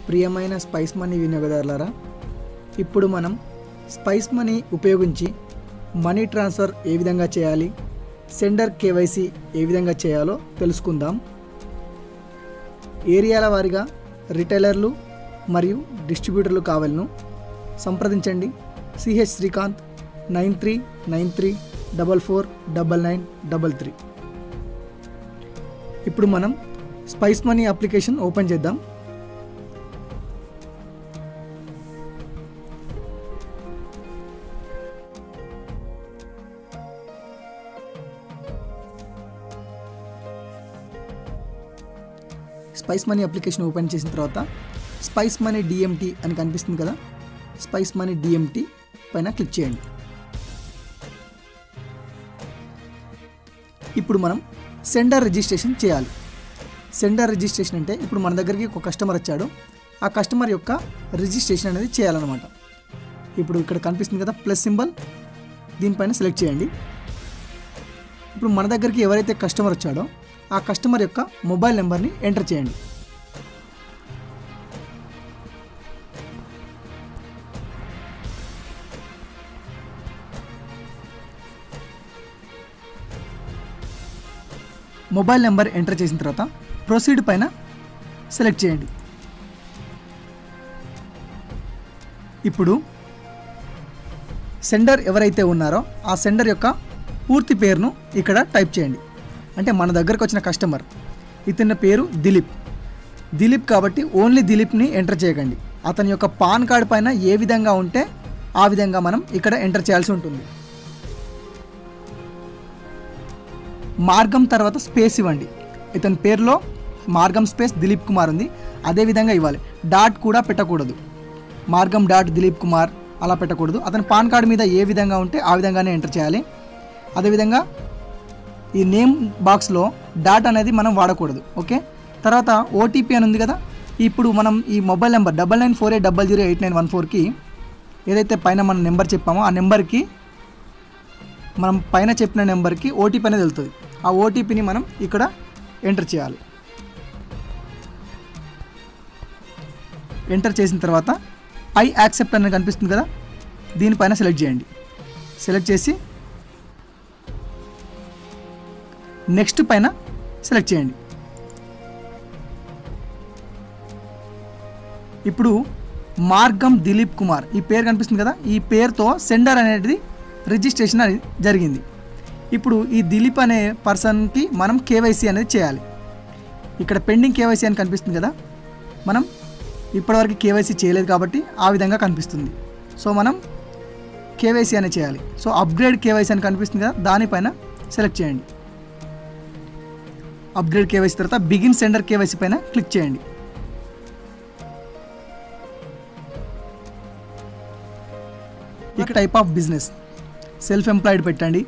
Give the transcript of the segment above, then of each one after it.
ప్రియమైన spice money వినియోగదారులారా ఇప్పుడు మనం స్పైస్ మనీ ఉపయోగించి మనీ ట్రాన్స్ఫర్ ఏ విధంగా చేయాలి సెండర్ కేవైసీ ఏ విధంగా చేయాలో తెలుసుకుందాం ఏరియాల వారీగా రిటైలర్లు మరియు డిస్ట్రిబ్యూటర్లు కావాలను సంప్రదించండి CH Srikanth nine three nine three double four double nine double three ఇప్పుడు మనం స్పైస్ మనీ అప్లికేషన్ ఓపెన్ చేద్దాం స్పైస్ మనీ అప్లికేషన్ ఓపెన్ చేసిన తర్వాత స్పైస్ మనీ డిఎంటీ అని కనిపిస్తుంది కదా స్పైస్ మనీ డిఎంటీ పైన క్లిక్ చేయండి ఇప్పుడు మనం సెండర్ రిజిస్ట్రేషన్ చేయాలి సెండర్ రిజిస్ట్రేషన్ అంటే ఇప్పుడు మన దగ్గరికి ఒక కస్టమర్ వచ్చాడు ఆ కస్టమర్ యొక్క రిజిస్ట్రేషన్ అనేది చేయాలన్నమాట ఇప్పుడు ఇక్కడ కనిపిస్తుంది కదా ప్లస్ సింబల్ దీనిపైన సెలెక్ట్ చేయండి ఇప్పుడు మన దగ్గరికి ఎవరైతే కస్టమర్ వచ్చాడో ఆ కస్టమర్ యొక్క మొబైల్ నెంబర్ని ఎంటర్ చేయండి మొబైల్ నెంబర్ ఎంటర్ చేసిన తర్వాత ప్రొసీడ్ పైన సెలెక్ట్ చేయండి ఇప్పుడు సెండర్ ఎవరైతే ఉన్నారో ఆ సెండర్ యొక్క పూర్తి పేరును ఇక్కడ టైప్ చేయండి అంటే మన దగ్గరకు వచ్చిన కస్టమర్ ఇతని పేరు దిలీప్ దిలీప్ కాబట్టి ఓన్లీ దిలీప్ని ఎంటర్ చేయకండి అతని యొక్క పాన్ కార్డ్ పైన ఏ విధంగా ఉంటే ఆ విధంగా మనం ఇక్కడ ఎంటర్ చేయాల్సి ఉంటుంది మార్గం తర్వాత స్పేస్ ఇవ్వండి ఇతని పేరులో మార్గం స్పేస్ దిలీప్ కుమార్ ఉంది అదే విధంగా ఇవ్వాలి డాట్ కూడా పెట్టకూడదు మార్గం డాట్ దిలీప్ కుమార్ అలా పెట్టకూడదు అతని పాన్ కార్డు మీద ఏ విధంగా ఉంటే ఆ విధంగానే ఎంటర్ చేయాలి అదేవిధంగా ఈ నేమ్ బాక్స్లో డాట్ అనేది మనం వాడకూడదు ఓకే తర్వాత ఓటీపీ అని ఉంది కదా ఇప్పుడు మనం ఈ mobile number double nine four eight double zero eight nine one ఫోర్కి ఏదైతే పైన మనం నెంబర్ చెప్పామో ఆ నెంబర్కి మనం పైన చెప్పిన నెంబర్కి ఓటీపీ అనేది వెళ్తుంది ఆ ఓటీపీని మనం ఇక్కడ ఎంటర్ చేయాలి ఎంటర్ చేసిన తర్వాత ఐ యాక్సెప్ట్ అనేది కనిపిస్తుంది కదా దీనిపైన సెలెక్ట్ చేయండి సెలెక్ట్ చేసి నెక్స్ట్ పైన సెలెక్ట్ చేయండి ఇప్పుడు మార్గం దిలీప్ కుమార్ ఈ పేరు కనిపిస్తుంది కదా ఈ పేరుతో సెండర్ అనేది రిజిస్ట్రేషన్ అనేది జరిగింది ఇప్పుడు ఈ దిలీప్ అనే పర్సన్కి మనం కేవైసీ అనేది చేయాలి ఇక్కడ పెండింగ్ కేవైసీ అని కనిపిస్తుంది కదా మనం ఇప్పటివరకు కేవైసీ చేయలేదు కాబట్టి ఆ విధంగా కనిపిస్తుంది సో మనం కేవైసీ అనేది చేయాలి సో అప్గ్రేడ్ కేవైసీ అని కనిపిస్తుంది కదా దానిపైన సెలెక్ట్ చేయండి అప్గ్రేడ్ కేవైసీ తర్వాత బిగిన్ సెండర్ కేవైసీ పైన క్లిక్ చేయండి ఇక type of business self employed పెట్టండి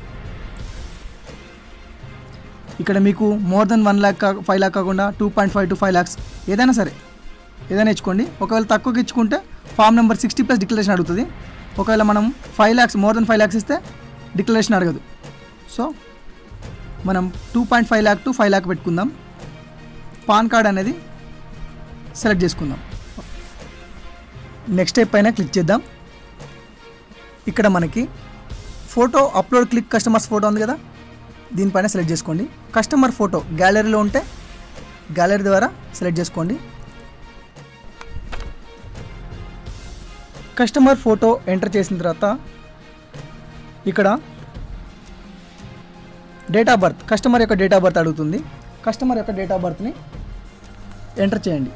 ఇక్కడ మీకు more than one lakh five lakh కాకుండా two point five to five lakhs ఏదైనా సరే ఏదైనా ఇచ్చుకోండి ఒకవేళ తక్కువకి ఇచ్చుకుంటే form number sixty plus declaration అడుగుతుంది ఒకవేళ మనం five lakhs more than five lakhs ఇస్తే డిక్లరేషన్ అడగదు సో మనం two point five lakh to five lakh పెట్టుకుందాం పాన్ కార్డ్ అనేది సెలెక్ట్ చేసుకుందాం నెక్స్ట్ స్టెప్ పైన క్లిక్ చేద్దాం ఇక్కడ మనకి photo upload click customers photo ఉంది కదా దీనిపైన సెలెక్ట్ చేసుకోండి కస్టమర్ ఫోటో గ్యాలరీలో ఉంటే గ్యాలరీ ద్వారా సెలెక్ట్ చేసుకోండి కస్టమర్ ఫోటో ఎంటర్ చేసిన తర్వాత ఇక్కడ డేట్ ఆఫ్ బర్త్ కస్టమర్ యొక్క డేట్ ఆఫ్ బర్త్ అడుగుతుంది కస్టమర్ యొక్క డేట్ ఆఫ్ బర్త్ని ఎంటర్ చేయండి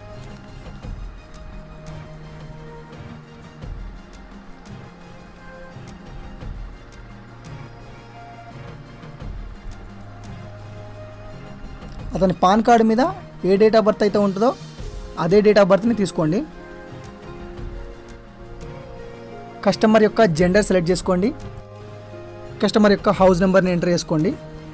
అతని పాన్ కార్డు మీద ఏ డేట్ ఆఫ్ బర్త్ అయితే ఉంటుందో అదే డేట్ ఆఫ్ బర్త్ని తీసుకోండి కస్టమర్ యొక్క జెండర్ సెలెక్ట్ చేసుకోండి కస్టమర్ యొక్క హౌస్ నెంబర్ని ఎంటర్ చేసుకోండి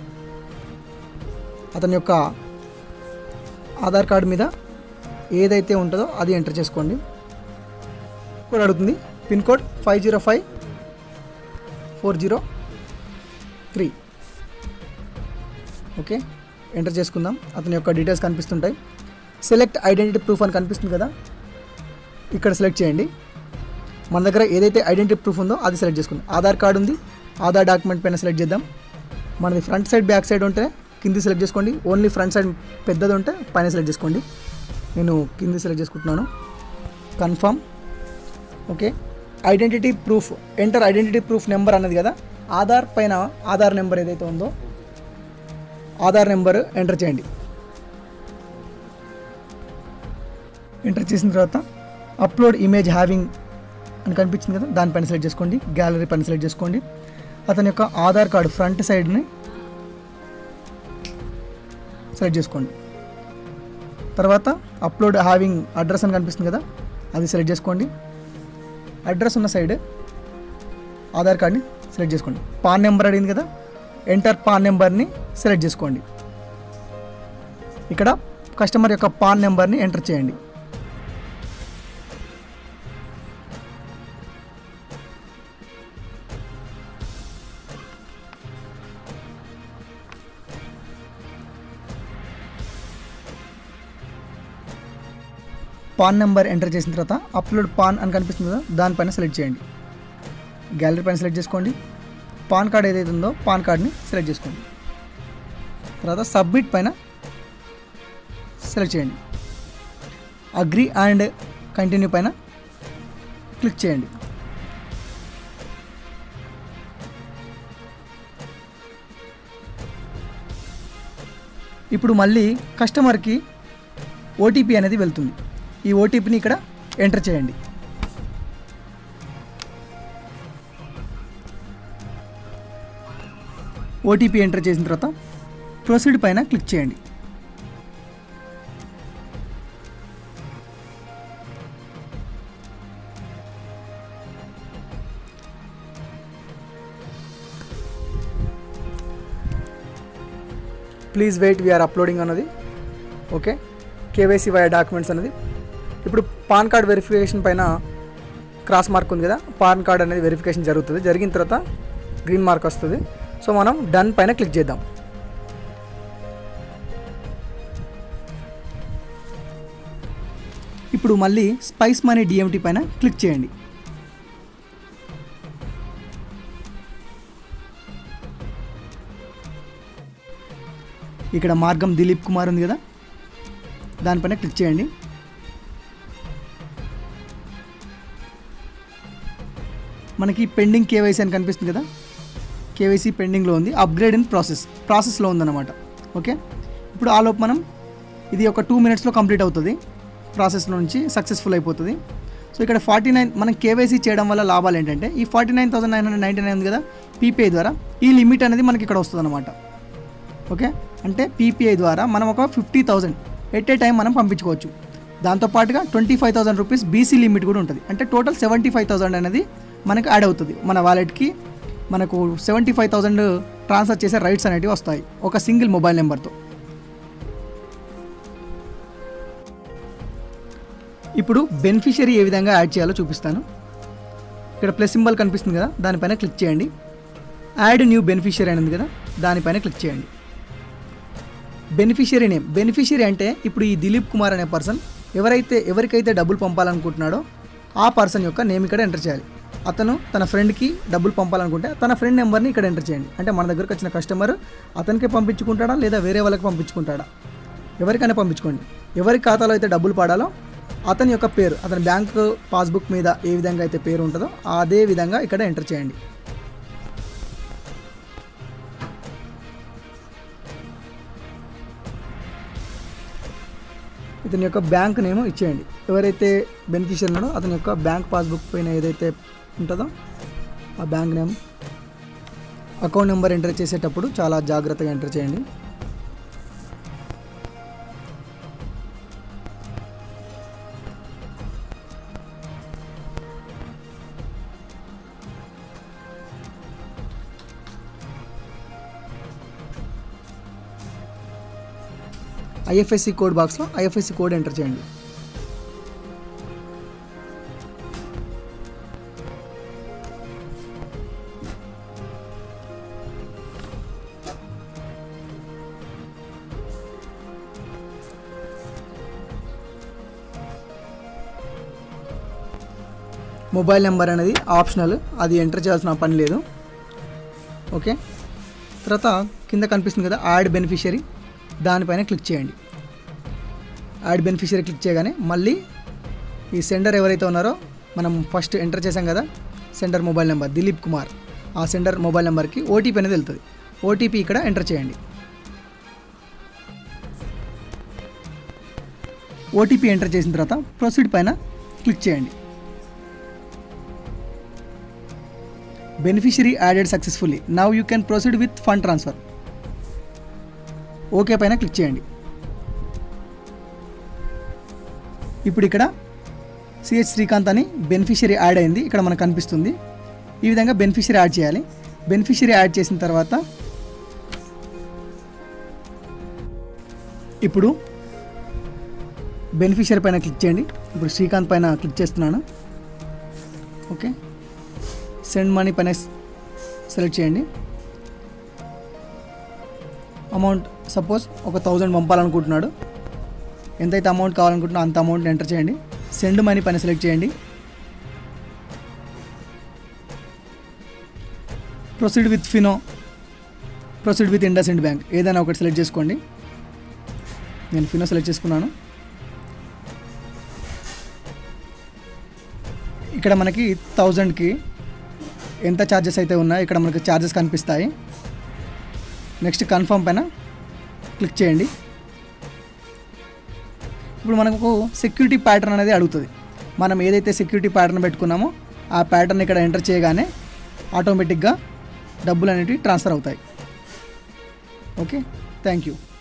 అతని యొక్క ఆధార్ కార్డు మీద ఏదైతే ఉంటుందో అది ఎంటర్ చేసుకోండి కోడ్ అడుగుతుంది pin code five zero five four zero three okay enter చేసుకుందాం అతని యొక్క డీటెయిల్స్ కనిపిస్తుంటాయి సెలెక్ట్ ఐడెంటిటీ ప్రూఫ్ అని కనిపిస్తుంది కదా ఇక్కడ సెలెక్ట్ చేయండి మన దగ్గర ఏదైతే ఐడెంటిటీ ప్రూఫ్ ఉందో అది సెలెక్ట్ చేసుకోండి ఆధార్ కార్డు ఉంది ఆధార్ డాక్యుమెంట్ పైన సెలెక్ట్ చేద్దాం మనది ఫ్రంట్ సైడ్ బ్యాక్ సైడ్ ఉంటే కింది సెలెక్ట్ చేసుకోండి ఓన్లీ ఫ్రంట్ సైడ్ పెద్దది ఉంటే పైన సెలెక్ట్ చేసుకోండి నేను కింది సెలెక్ట్ చేసుకుంటున్నాను confirm okay identity proof enter identity proof number అన్నది కదా ఆధార్ పైన ఆధార్ నెంబర్ ఏదైతే ఉందో ఆధార్ నెంబర్ ఎంటర్ చేయండి ఎంటర్ చేసిన తర్వాత అప్లోడ్ ఇమేజ్ హ్యావింగ్ అని కనిపించింది కదా దానిపైన సెలెక్ట్ చేసుకోండి గ్యాలరీ పైన సెలెక్ట్ చేసుకోండి అతని యొక్క ఆధార్ కార్డు ఫ్రంట్ సైడ్ని సెలెక్ట్ చేసుకోండి తర్వాత అప్లోడ్ హ్యావింగ్ అడ్రస్ అని కనిపిస్తుంది కదా అది సెలెక్ట్ చేసుకోండి అడ్రస్ ఉన్న సైడ్ ఆధార్ కార్డ్ని సెలెక్ట్ చేసుకోండి పాన్ నెంబర్ అడిగింది కదా ఎంటర్ పాన్ నెంబర్ని సెలెక్ట్ చేసుకోండి ఇక్కడ కస్టమర్ యొక్క పాన్ నెంబర్ని ఎంటర్ చేయండి పాన్ నెంబర్ ఎంటర్ చేసిన తర్వాత అప్లోడ్ పాన్ అని కనిపిస్తుంది కదా దానిపైన సెలెక్ట్ చేయండి గ్యాలరీ పైన సెలెక్ట్ చేసుకోండి పాన్ కార్డ్ ఏదైతే ఉందో పాన్ కార్డ్ని సెలెక్ట్ చేసుకోండి తర్వాత సబ్మిట్ పైన సెలెక్ట్ చేయండి అగ్రి అండ్ కంటిన్యూ పైన క్లిక్ చేయండి ఇప్పుడు మళ్ళీ కస్టమర్కి ఓటీపీ అనేది వెళ్తుంది ఈ ఓటీపీని ఇక్కడ ఎంటర్ చేయండి ఓటీపీ ఎంటర్ చేసిన తర్వాత ప్రొసీడ్ పైన క్లిక్ చేయండి ప్లీజ్ వెయిట్ వీఆర్ అప్లోడింగ్ అన్నది ఓకే కేవైసీ వై డాక్యుమెంట్స్ అనేది ఇప్పుడు పాన్ కార్డ్ వెరిఫికేషన్ పైన క్రాస్ మార్క్ ఉంది కదా పాన్ కార్డ్ అనేది వెరిఫికేషన్ జరుగుతుంది జరిగిన తర్వాత గ్రీన్ మార్క్ వస్తుంది సో మనం డన్ పైన క్లిక్ చేద్దాం ఇప్పుడు మళ్ళీ స్పైస్ మనీ డిఎంటీ పైన క్లిక్ చేయండి ఇక్కడ మార్గం దిలీప్ కుమార్ ఉంది కదా దానిపైన క్లిక్ చేయండి మనకి పెండింగ్ కేవైసీ అని కనిపిస్తుంది కదా కేవైసీ పెండింగ్లో ఉంది అప్గ్రేడ్ ఇన్ ప్రాసెస్ ప్రాసెస్లో ఉందన్నమాట ఓకే ఇప్పుడు ఆ లోపు మనం ఇది ఒక టూ మినిట్స్లో కంప్లీట్ అవుతుంది ప్రాసెస్లో నుంచి సక్సెస్ఫుల్ అయిపోతుంది సో ఇక్కడ ఫార్టీ నైన్ మనం కేవైసీ చేయడం వల్ల లాభాలు ఏంటంటే ఈ forty nine thousand nine hundred ninety nine ఉంది కదా పీపీఐ ద్వారా ఈ లిమిట్ అనేది మనకి ఇక్కడ వస్తుంది అనమాట ఓకే అంటే పీపీఐ ద్వారా మనం ఒక fifty thousand at a time మనం పంపించుకోవచ్చు దాంతోపాటుగా twenty five thousand rupees BC limit కూడా ఉంటుంది అంటే టోటల్ సెవెంటీ ఫైవ్ థౌసండ్ అనేది మనకు యాడ్ అవుతుంది మన వాలెట్కి మనకు సెవెంటీ ఫైవ్ థౌసండ్ ట్రాన్స్ఫర్ చేసే రైట్స్ అనేటివి వస్తాయి ఒక సింగిల్ మొబైల్ నెంబర్తో ఇప్పుడు బెనిఫిషియరీ ఏ విధంగా యాడ్ చేయాలో చూపిస్తాను ఇక్కడ ప్లస్ సింబల్ కనిపిస్తుంది కదా దానిపైన క్లిక్ చేయండి యాడ్ న్యూ బెనిఫిషియరీ అని ఉంది కదా దానిపైన క్లిక్ చేయండి బెనిఫిషియరీ నేమ్ బెనిఫిషియరీ అంటే ఇప్పుడు ఈ దిలీప్ కుమార్ అనే పర్సన్ ఎవరైతే ఎవరికైతే డబ్బులు పంపాలనుకుంటున్నాడో ఆ పర్సన్ యొక్క నేమ్ ఇక్కడ ఎంటర్ చేయాలి అతను తన ఫ్రెండ్కి డబ్బులు పంపాలనుకుంటే తన ఫ్రెండ్ నెంబర్ని ఇక్కడ ఎంటర్ చేయండి అంటే మన దగ్గరకు వచ్చిన కస్టమర్ అతనికే పంపించుకుంటాడా లేదా వేరే వాళ్ళకి పంపించుకుంటాడా ఎవరికైనా పంపించుకోండి ఎవరి ఖాతాలో అయితే డబ్బులు పడాలో అతని యొక్క పేరు అతని బ్యాంక్ పాస్బుక్ మీద ఏ విధంగా అయితే పేరు ఉంటుందో అదే విధంగా ఇక్కడ ఎంటర్ చేయండి ఇతని యొక్క బ్యాంక్ నేమ్ ఇచ్చేయండి ఎవరైతే బెనిఫిషియర్ ఉన్నాడో అతని యొక్క బ్యాంక్ పాస్బుక్ పైన ఏదైతే ఉంటుందో ఆ bank name account number enter చేసేటప్పుడు చాలా జాగ్రత్తగా ఎంటర్ చేయండి ఐఎఫ్ఎస్సి కోడ్ బాక్స్లో ఐఎఫ్ఎస్సి కోడ్ ఎంటర్ చేయండి మొబైల్ నెంబర్ అనేది ఆప్షనల్ అది ఎంటర్ చేయాల్సిన పని లేదు ఓకే తర్వాత కింద కనిపిస్తుంది కదా యాడ్ బెనిఫిషియరీ దానిపైన క్లిక్ చేయండి యాడ్ బెనిఫిషియరీ క్లిక్ చేయగానే మళ్ళీ ఈ సెండర్ ఎవరైతే ఉన్నారో మనం ఫస్ట్ ఎంటర్ చేసాం కదా sender mobile number Dilip Kumar ఆ సెండర్ మొబైల్ నెంబర్కి ఓటీపీ అనేది వెళ్తుంది ఓటీపీ ఇక్కడ ఎంటర్ చేయండి ఓటీపీ ఎంటర్ చేసిన తర్వాత ప్రొసీడ్ పైన క్లిక్ చేయండి beneficiary added successfully now you can proceed with fund transfer okay పైన క్లిక్ చేయండి ఇప్పుడు ఇక్కడ సిహెచ్ శ్రీకాంత్ అని బెనిఫిషరీ యాడ్ అయింది ఇక్కడ మనకు కనిపిస్తుంది ఈ విధంగా బెనిఫిషరీ యాడ్ చేయాలి బెనిఫిషరీ యాడ్ చేసిన తర్వాత ఇప్పుడు బెనిఫిషరీ పైన క్లిక్ చేయండి ఇప్పుడు శ్రీకాంత్ పైన క్లిక్ చేస్తున్నాను ఓకే సెండ్ మనీ పైన సెలెక్ట్ చేయండి అమౌంట్ సపోజ్ ఒక థౌజండ్ పంపాలనుకుంటున్నాడు ఎంతైతే అమౌంట్ కావాలనుకుంటున్నా అంత అమౌంట్ ఎంటర్ చేయండి సెండ్ మనీ పైన సెలెక్ట్ చేయండి proceed with Fino proceed with IndusInd bank ఏదైనా ఒకటి సెలెక్ట్ చేసుకోండి నేను ఫినో సెలెక్ట్ చేసుకున్నాను ఇక్కడ మనకి థౌజండ్కి ఎంత ఛార్జెస్ అయితే ఉన్నాయో ఇక్కడ మనకి ఛార్జెస్ కనిపిస్తాయి నెక్స్ట్ కన్ఫర్మ్ పైన క్లిక్ చేయండి ఇప్పుడు మనకు సెక్యూరిటీ ప్యాటర్న్ అనేది అడుగుతుంది మనం ఏదైతే సెక్యూరిటీ ప్యాటర్న్ పెట్టుకున్నామో ఆ ప్యాటర్న్ ఇక్కడ ఎంటర్ చేయగానే ఆటోమేటిక్గా డబ్బులు అనేవి ట్రాన్స్ఫర్ అవుతాయి ఓకే థ్యాంక్ యూ